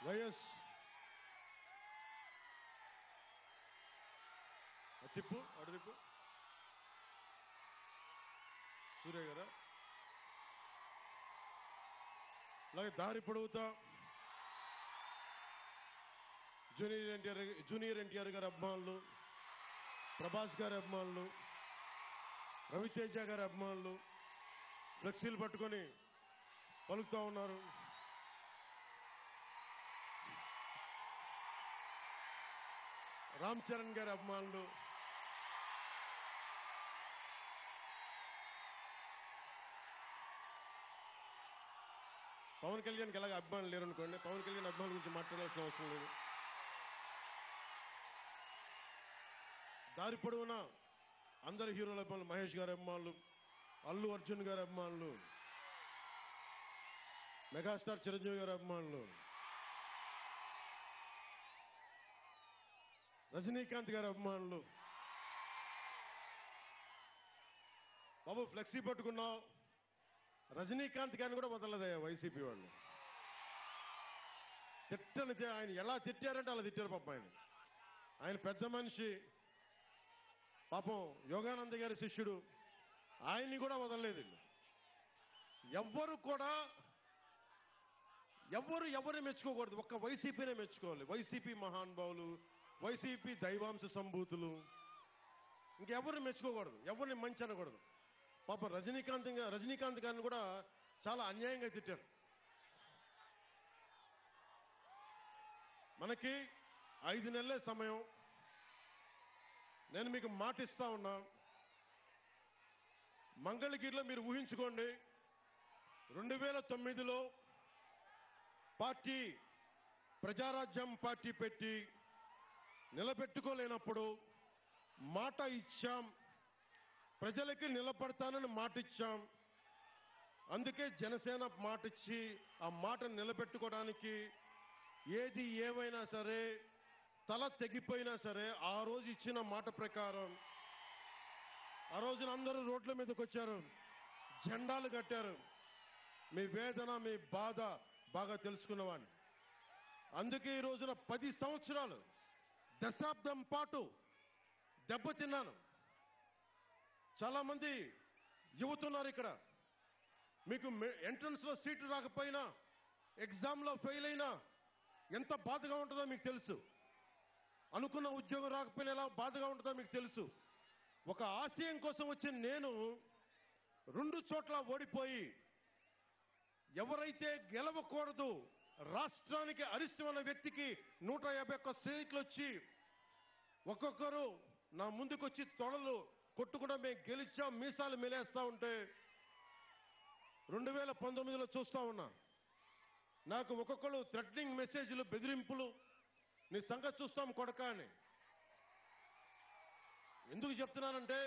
YS అది తిప్పు అడు తిప్పు సూర్య గారా అలాగే దారి పొడవుతా జూనియర్ ఎన్టీఆర్ జూనియర్ ఎన్టీఆర్ గారి అభిమానులు ప్రభాస్ గారి అభిమానులు రవితేజ గారి అభిమానులు ఫ్లెక్సీలు పట్టుకొని పలుకుతా ఉన్నారు రామ్ చరణ్ గారి అభిమానులు పవన్ కళ్యాణ్కి ఎలాగ అభిమానులు లేరు అనుకోండి పవన్ కళ్యాణ్ అభిమానుల గురించి మాట్లాడాల్సిన అవసరం లేదు దారి పొడవునా అందరి హీరోల అభిమానులు మహేష్ గారి అభిమానులు అల్లు అర్జున్ గారి అభిమానులు మెగాస్టార్ చిరంజీవి గారి అభిమానులు రజనీకాంత్ గారి అభిమానులు బాబు ఫ్లెక్సీ పట్టుకున్నావు రజనీకాంత్ గారిని కూడా వదలదయ్యా వైసీపీ వాళ్ళు తిట్టని తి- ఆయన ఎలా తిట్టారంటే అలా తిట్టారు పాపం ఆయన ఆయన పెద్ద మనిషి పాపం యోగానంద గారి శిష్యుడు ఆయన్ని కూడా వదలలేదు వీళ్ళు. ఎవ్వరు కూడా ఎవ్వరు ఎవరు మెచ్చుకోకూడదు ఒక్క వైసీపీనే మెచ్చుకోవాలి వైసీపీ మహానుభావులు వైసీపీ దైవాంశ సంభూతులు ఇంకెవరు మెచ్చుకోకూడదు ఎవరిని మంచి అనకూడదు పాప రజనీకాంత్ గా- రజనీకాంత్ గారిని కూడా చాలా అన్యాయంగా తిట్టారు మనకి ఐదు నెలలే సమయం నేను మీకు మాట ఇస్తా ఉన్నా మంగళగిరిలో మీరు ఊహించుకోండి రెండు వేల తొమ్మిదిలో పార్టీ ప్రజారాజ్యం పార్టీ పెట్టి నిలబెట్టుకోలేనప్పుడు మాట ఇచ్చాం ప్రజలకి నిలబడతానని మాట ఇచ్చాం అందుకే జనసేన మాట ఇచ్చి ఆ మాట నిలబెట్టుకోవడానికి ఏది ఏమైనా సరే తల తెగిపోయినా సరే ఆ రోజు ఇచ్చిన మాట ప్రకారం ఆ రోజున అందరూ రోడ్ల మీదకి వచ్చారు జెండాలు కట్టారు మీ వేదన మీ బాధ బాగా తెలుసుకున్నవాడిని అందుకే ఈ రోజున పది సంవత్సరాలు దశాబ్దం పాటు దెబ్బతిన్నాను చాలా మంది యువతున్నారు ఇక్కడ మీకు ఎంట్రన్స్ లో సీటు రాకపోయినా ఎగ్జామ్ లో ఫెయిల్ అయినా ఎంత బాధగా ఉంటుందో మీకు తెలుసు అనుకున్న ఉద్యోగం రాకపోయినా ఎలా బాధగా ఉంటుందో మీకు తెలుసు ఒక ఆశయం కోసం వచ్చిన నేను రెండు చోట్ల ఓడిపోయి ఎవరైతే గెలవకూడదు రాష్ట్రానికి అరిష్టమైన వ్యక్తికి నూట యాభై ఒక్క సీట్లు వచ్చి ఒక్కొక్కరు నా ముందుకొచ్చి తొడలు కొట్టుకుండా మేము గెలిచాం మీసాలు మెలేస్తా ఉంటే రెండు వేల పంతొమ్మిదిలో చూస్తా ఉన్నా నాకు ఒక్కొక్కరు థ్రెటనింగ్ మెసేజ్లు బెదిరింపులు నీ సంగతి చూస్తాం కొడక అని ఎందుకు చెప్తున్నానంటే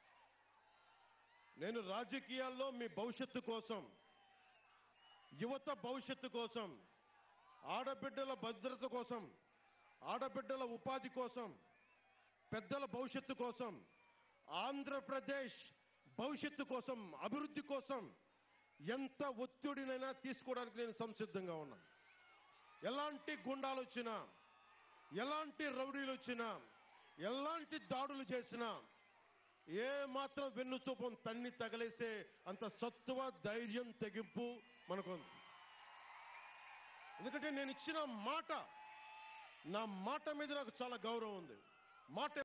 నేను రాజకీయాల్లో మీ భవిష్యత్తు కోసం యువత భవిష్యత్తు కోసం ఆడబిడ్డల భద్రత కోసం ఆడబిడ్డల ఉపాధి కోసం పెద్దల భవిష్యత్తు కోసం ఆంధ్రప్రదేశ్ భవిష్యత్తు కోసం అభివృద్ధి కోసం ఎంత ఒత్తిడినైనా తీసుకోవడానికి నేను సంసిద్ధంగా ఉన్నాను ఎలాంటి గుండాలు వచ్చినా ఎలాంటి రౌడీలు వచ్చినా ఎలాంటి దాడులు చేసినా ఏ మాత్రం వెన్ను చూపం తన్ని తగలేసే అంత సత్తువ ధైర్యం తెగింపు మనకు ఉంది. ఎందుకంటే నేను ఇచ్చిన మాట నా మాట మీద నాకు చాలా గౌరవం ఉంది మాట